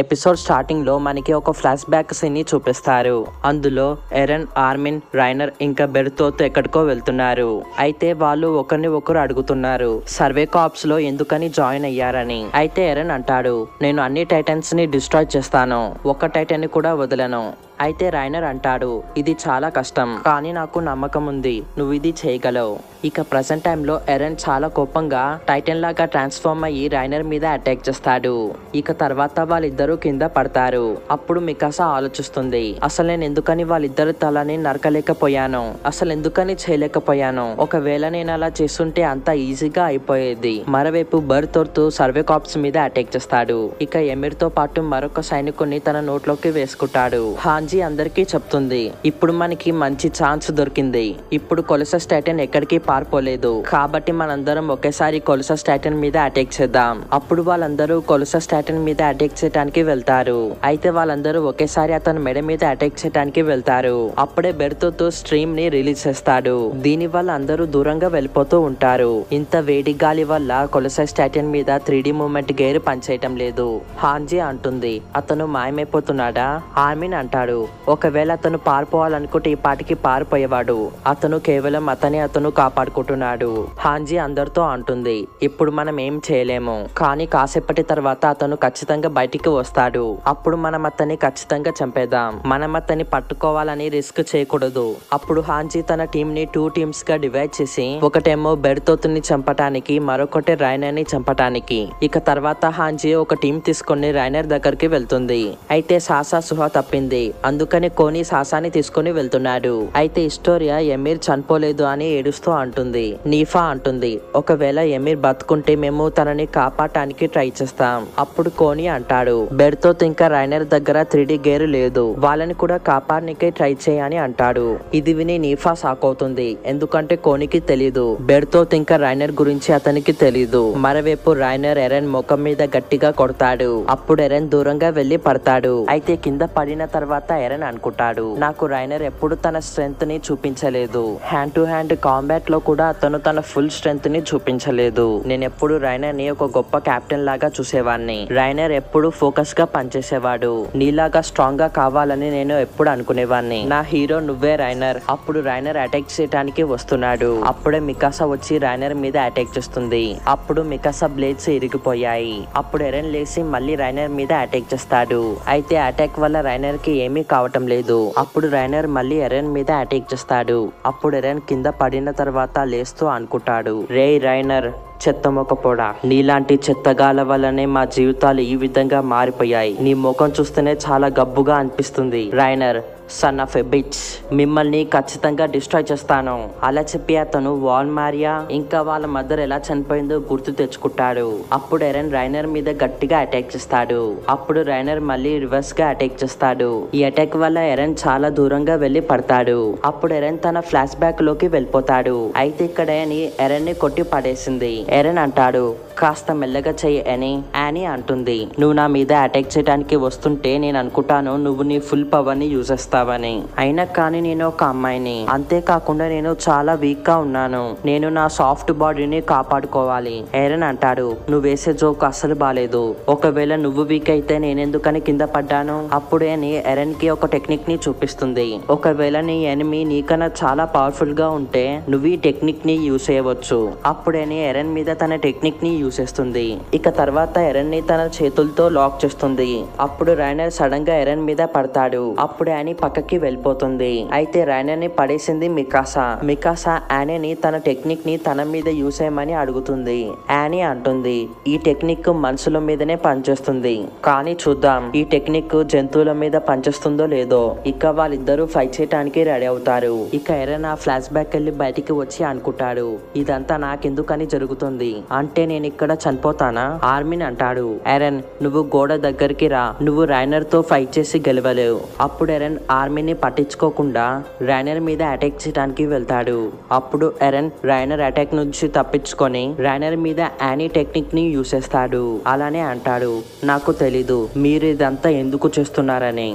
Episode starting లో మనకి ఒక ఫ్లాష్ బ్యాక్ సీన్ ని చూపిస్తారు అందులో ఎరన్ ఆర్మిన్ రైనర్ ఇంకా బెర్తోతో ఎక్కడికో వెళ్తున్నారు అయితే వాళ్ళు ఒకరిని ఒకరు అడుగుతున్నారు సర్వే కాప్స్ లో ఎందుకని జాయిన్ అయ్యారని అయితే ఎరన్ అంటాడు నేను అన్ని టైటన్స్ ని డిస్ట్రాయ్ చేస్తాను ఒక్క టైటన్ ని కూడా వదలను అయితే రైనర్ అంటాడు ఇది చాలా కష్టం కానీ నాకు నమ్మకం ఉంది నువ్వు ఇది చేయగలవు ఇక ప్రజెంట్ టైంలో ఎరన్ చాలా కోపంగా టైటన్ లాగా ట్రాన్స్ఫార్మ్ అయ్యి రైనర్ మీద అటాక్ చేస్తాడు ఇక తర్వాత వాళ్ళిద్దరూ కింద పడతారు అప్పుడు మికాసా ఆలోచిస్తుంది అసలు నేను ఎందుకని వాళ్ళిద్దరు తలని నరకలేకపోయాను అసలు ఎందుకని చేయలేకపోయాను ఒకవేళ నేను అలా చేస్తుంటే అంత ఈజీగా అయిపోయేది మరోవైపు బర్తోర్తు సర్వే కాప్స్ మీద అటాక్ చేస్తాడు ఇక ఎమిర్ తో పాటు మరొక సైనికుని తన నోట్లోకి వేసుకుంటాడు హాంజీ అందరికీ చెప్తుంది ఇప్పుడు మనకి మంచి ఛాన్స్ దొరికింది ఇప్పుడు కొలసస్ టైటన్ ఎక్కడికి పారిపోలేదు కాబట్టి మనందరం ఒకేసారి కొలసస్ టైటన్ మీద అటాక్ చేద్దాం అప్పుడు వాళ్ళందరూ కొలసస్ టైటన్ మీద అటాక్ చేయడానికి వెళ్తారు అయితే వాళ్ళందరూ ఒకేసారి అతని మెడ మీద అటాక్ చేయడానికి వెళ్తారు అప్పుడే బెర్తోతో స్ట్రీమ్ ని రిలీజ్ చేస్తాడు దీని వల్ల అందరూ దూరంగా వెళ్ళిపోతూ ఉంటారు ఇంత వేడి గాలి వల్ల కొలసస్ టైటన్ మీద త్రీ డి మూమెంట్ గేర్ పనిచేయటం లేదు హాంజీ అంటుంది అతను మాయమైపోతున్నాడా ఆర్మిన్ అంటాడు ఒకవేళ అతను పారిపోవాలనుకుంటే ఈ పాటికి పారిపోయేవాడు అతను కేవలం అతని అతను కాపాడుకుంటున్నాడు హాంజీ అందరితో అంటుంది ఇప్పుడు మనం ఏం చేయలేము కానీ కాసేపటి తర్వాత అతను ఖచ్చితంగా బయటికి వస్తాడు అప్పుడు మనం అతన్ని ఖచ్చితంగా చంపేద్దాం మనం అతన్ని పట్టుకోవాలని రిస్క్ చేయకూడదు అప్పుడు హాంజీ తన టీం ని టూ టీమ్స్ గా డివైడ్ చేసి ఒకటేమో బెర్తోతుని చంపటానికి మరొకటి రైనర్ ని చంపటానికి ఇక తర్వాత హాంజీ ఒక టీం తీసుకొని రైనర్ దగ్గరికి వెళ్తుంది అయితే సాసా సుహా తప్పింది అందుకని కోని సాసాని తీసుకొని వెళ్తున్నాడు అయితే హిస్టోరియా ఎమీర్ చనిపోలేదు అని ఏడుస్తూ అంటుంది నీఫా అంటుంది ఒకవేళ ఎమీర్ బతుకుంటే మేము తనని కాపాడటానికి ట్రై చేస్తాం అప్పుడు కోని అంటాడు బెర్తోత్ ఇంకా రైనర్ దగ్గర త్రీ గేర్ లేదు వాళ్ళని కూడా కాపాడనికే ట్రై చేయని అంటాడు ఇది విని నీఫా షాక్ అవుతుంది ఎందుకంటే కోనికి తెలీదు బెర్తోత్ ఇంకా రైనర్ గురించి అతనికి తెలీదు మరోవైపు రైనర్ ఎరన్ ముఖం మీద గట్టిగా కొడతాడు అప్పుడు ఎరన్ దూరంగా వెళ్లి పడతాడు అయితే కింద పడిన తర్వాత ఎరన్ అనుకుంటాడు నాకు రైనర్ ఎప్పుడు తన స్ట్రెంగ్త్ ని చూపించలేదు హ్యాండ్ టు హ్యాండ్ కాంబాట్ లో కూడా అతను తన ఫుల్ స్ట్రెంగ్త్ ని చూపించలేదు నేను ఎప్పుడు రైనర్ ని ఒక గొప్ప కెప్టెన్ లాగా చూసేవాడిని రైనర్ ఎప్పుడు ఫోకస్ గా పనిచేసేవాడు నీలాగా స్ట్రాంగ్ గా కావాలని నేను ఎప్పుడు అనుకునేవాడిని నా హీరో నువ్వే రైనర్ అప్పుడు రైనర్ అటాక్ చేయడానికి వస్తున్నాడు అప్పుడే మికాసా వచ్చి రైనర్ మీద అటాక్ చేస్తుంది అప్పుడు మికాసా బ్లేడ్స్ ఇరిగిపోయాయి అప్పుడు ఎరన్ లేసి మళ్ళీ రైనర్ మీద అటాక్ చేస్తాడు అయితే అటాక్ వల్ల రైనర్ కి ఏమీ కావటం లేదు అప్పుడు రైనర్ మళ్ళీ ఎరన్ మీద అటాక్ చేస్తాడు అప్పుడు ఎరన్ కింద పడిన తర్వాత లేస్తూ అనుకుంటాడు రే రైనర్ చెత్త మొక్కపోడా నీలాంటి చెత్తగాల వల్లనే మా జీవితాలు ఈ విధంగా మారిపోయాయి నీ ముఖం చూస్తేనే చాలా గబ్బుగా అనిపిస్తుంది Reiner son of a bitch మిమ్మల్ని ఖచ్చితంగా డిస్ట్రాయ్ చేస్తాను అలా చెప్పి అతను వాల్ మారియా ఇంకా వాళ్ళ మదర్ ఎలా చనిపోయిందో గుర్తు తెచ్చుకుంటాడు అప్పుడు ఎరన్ రైనర్ మీద గట్టిగా అటాక్ చేస్తాడు అప్పుడు రైనర్ మళ్ళీ రివర్స్ గా అటాక్ చేస్తాడు ఈ అటాక్ వల్ల ఎరన్ చాలా దూరంగా వెళ్లి పడతాడు అప్పుడు ఎరన్ తన ఫ్లాష్ బ్యాక్ లోకి వెళ్ళిపోతాడు అయితే ఇక్కడ అని ఎరన్ ని కొట్టి పడేసింది ఎరన్ అంటాడు కాస్త మెల్లగా చెయ్యి అని యానీ అంటుంది నువ్వు నా మీద అటాక్ చేయడానికి వస్తుంటే నేను అనుకుంటాను నువ్వు నీ ఫుల్ పవర్ ని యూజ్ చేస్తావని అయినా కానీ నేను ఒక అమ్మాయిని అంతేకాకుండా నేను చాలా వీక్ గా ఉన్నాను నేను నా సాఫ్ట్ బాడీని కాపాడుకోవాలి ఎరన్ అంటాడు నువ్వు వేసే జోక్ అస్సలు బాలేదు ఒకవేళ నువ్వు వీక్ అయితే నేనెందుకని కింద పడ్డాను అప్పుడే నీ ఎరన్ కి ఒక టెక్నిక్ ని చూపిస్తుంది ఒకవేళ నీ ఎనిమి నీకన్నా చాలా పవర్ఫుల్ గా ఉంటే నువ్వు ఈ టెక్నిక్ ని యూజ్ చేయవచ్చు అప్పుడే నీ ఎరన్ మీద తన టెక్నిక్ ని యూజ్ చేస్తుంది ఇక తర్వాత ఎరన్ ని తన చేతులతో లాక్ చేస్తుంది అప్పుడు రైనర్ సడన్ గా ఎరన్ మీద పడతాడు అప్పుడు యానీ పక్కకి వెళ్ళిపోతుంది అయితే రైనర్ ని పడేసింది మికాసా మికాసా యానీని తన టెక్నిక్ ని తన మీద యూస్ చేయమని అడుగుతుంది యానీ అంటుంది ఈ టెక్నిక్ మనుషుల మీదనే పనిచేస్తుంది కానీ చూద్దాం ఈ టెక్నిక్ జంతువుల మీద పనిచేస్తుందో లేదో ఇక వాళ్ళిద్దరూ ఫైట్ చేయడానికి రెడీ అవుతారు ఇక ఎరన్ ఆ ఫ్లాష్ బ్యాక్ వెళ్ళి బయటికి వచ్చి అనుకుంటాడు ఇదంతా నాకెందుకని జరుగుతుంది అంటే నేను ఇక్కడ చనిపోతానా ఆర్మిన్ అంటాడు ఎరన్ నువ్వు గోడ దగ్గరికి రా నువ్వు రైనర్ తో ఫైట్ చేసి గెలవలేవు అప్పుడు ఎరన్ ఆర్మీని పట్టించుకోకుండా రైనర్ మీద అటాక్ చేయడానికి వెళ్తాడు అప్పుడు ఎరన్ రైనర్ అటాక్ నుంచి తప్పించుకొని రైనర్ మీద యానీ టెక్నిక్ ని యూస్ చేస్తాడు అలానే అంటాడు నాకు తెలీదు మీరు ఇదంతా ఎందుకు చేస్తున్నారని కానీ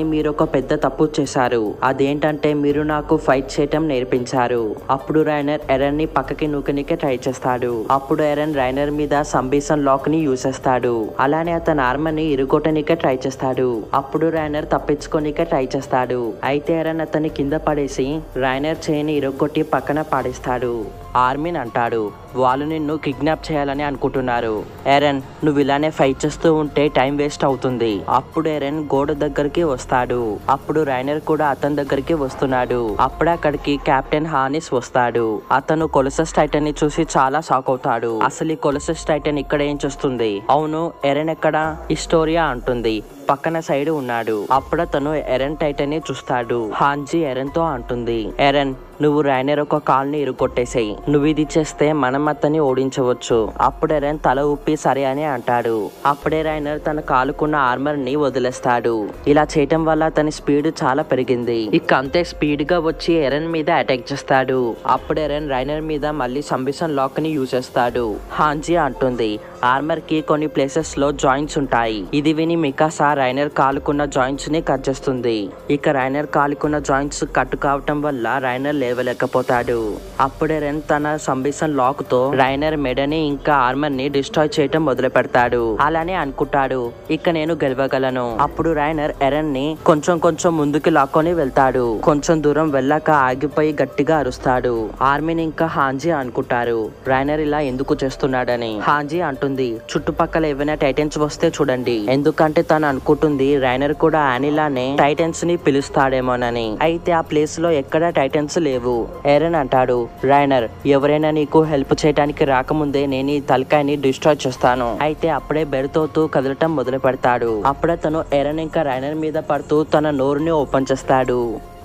మీరు ఒక పెద్ద తప్పు చేశారు అదేంటంటే మీరు నాకు ఫైట్ చేయటం నేర్పించారు అప్పుడు రైనర్ ఎరన్ ని పక్కకి నూకనికే ట్రై చేస్తాడు అప్పుడు ఎరన్ రైనర్ మీద సంబీసన్ లాక్ ని యూజ్ చేస్తాడు అలానే అతని ఆర్మర్ ని ఇరుగొట్టనికే ట్రై చేస్తాడు అప్పుడు రైనర్ తప్పించుకోనికే ట్రై చేస్తాడు అయితే ఎరన్ అతన్ని కింద పడేసి రైనర్ చేయని ఇరుగొట్టి పక్కన పాడేస్తాడు ఆర్మిన్ అంటాడు వాళ్ళు నిన్ను కిడ్నాప్ చేయాలని అనుకుంటున్నారు ఎరన్ నువ్వు ఇలానే ఫైట్ చేస్తూ ఉంటే టైం వేస్ట్ అవుతుంది అప్పుడు ఎరన్ గోడ దగ్గరికి వస్తాడు అప్పుడు రైనర్ కూడా అతని దగ్గరికి వస్తున్నాడు అప్పుడు అక్కడికి కెప్టెన్ హానిస్ వస్తాడు అతను కొలసస్ టైటన్ ని చూసి చాలా షాక్ అవుతాడు అసలు ఈ కొలసస్ టైటన్ ఇక్కడ ఏం చేస్తుంది అవును ఎరన్ ఎక్కడ హిస్టోరియా అంటుంది పక్కన సైడ్ ఉన్నాడు అప్పుడు అతను ఎరన్ టైటన్ ని చూస్తాడు హాంజీ ఎరన్ తో అంటుంది ఎరన్ నువ్వు రైనర్ ఒక కాల్ని ఇరుకొట్టేసాయి నువ్వు ఇది చేస్తే మనం అతన్ని ఓడించవచ్చు అప్పుడు ఎరన్ తల ఊపి సరే అని అంటాడు అప్పుడే రైనర్ తన కాలుకున్న ఆర్మర్ ని వదిలేస్తాడు ఇలా చేయటం వల్ల అతని స్పీడ్ చాలా పెరిగింది ఇక అంతే స్పీడ్ గా వచ్చి ఎరన్ మీద అటాక్ చేస్తాడు అప్పుడు ఎరన్ రైనర్ మీద మళ్ళీ సంబిషన్ లాక్ ని యూజ్ చేస్తాడు హాంజీ అంటుంది ఆర్మర్ కి కొన్ని ప్లేసెస్ లో జాయింట్స్ ఉంటాయి ఇది విని మికాసా రైనర్ కాలుకున్న జాయింట్స్ ని కట్ చేస్తుంది ఇక రైనర్ కాలుకున్న జాయింట్స్ కట్ కావటం వల్ల రైనర్ లేవలేకపోతాడు అప్పుడే రెన్ తన సంబిషన్ లాక్ తో రైనర్ మెడని ఇంకా ఆర్మర్ ని డిస్ట్రాయ్ చేయటం మొదలు పెడతాడు అలానే అనుకుంటాడు ఇక నేను గెలవగలను అప్పుడు రైనర్ ఎరన్ ని కొంచెం కొంచెం ముందుకి లాక్కొని వెళ్తాడు కొంచెం దూరం వెళ్ళాక ఆగిపోయి గట్టిగా అరుస్తాడు ఆర్మీని ఇంకా హాంజీ అనుకుంటారు రైనర్ ఇలా ఎందుకు చేస్తున్నాడని హాంజీ అంటుంది చుట్టుపక్కల ఏవైనా టైటన్స్ వస్తే చూడండి ఎందుకంటే తను అనుకుంటుంది రైనర్ కూడా యానిలానే టైటన్స్ ని పిలుస్తాడేమోనని అయితే ఆ ప్లేస్ లో ఎక్కడ టైటన్స్ లేవు ఎరన్ అంటాడు రైనర్ ఎవరైనా నీకు హెల్ప్ చేయడానికి రాకముందే నేను ఈ తలకాయని డిస్ట్రాయ్ చేస్తాను అయితే అప్పుడే బెడతోతూ కదలటం మొదలు పెడతాడు అప్పుడే తను ఎరన్ ఇంకా రైనర్ మీద పడుతూ తన నోరుని ఓపెన్ చేస్తాడు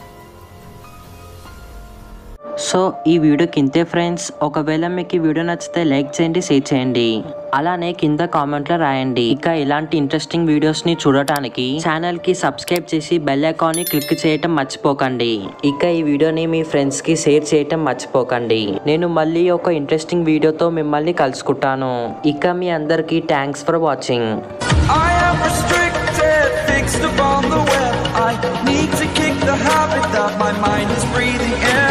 సో ఈ వీడియోకి ఇంతే ఫ్రెండ్స్ ఒకవేళ మీకు ఈ వీడియో నచ్చితే లైక్ చేయండి షేర్ చేయండి అలానే కింద కామెంట్లో రాయండి ఇక ఇలాంటి ఇంట్రెస్టింగ్ వీడియోస్ ని చూడటానికి ఛానల్ కి సబ్స్క్రైబ్ చేసి బెల్ ఐకాన్ ని క్లిక్ చేయటం మర్చిపోకండి ఇక ఈ వీడియోని మీ ఫ్రెండ్స్ కి షేర్ చేయటం మర్చిపోకండి నేను మళ్ళీ ఒక ఇంట్రెస్టింగ్ వీడియోతో మిమ్మల్ని కలుసుకుంటాను ఇక మీ అందరికీ thanks for watching I am restricted, fixed upon the web. I need to kick the habit that my mind is breathing in.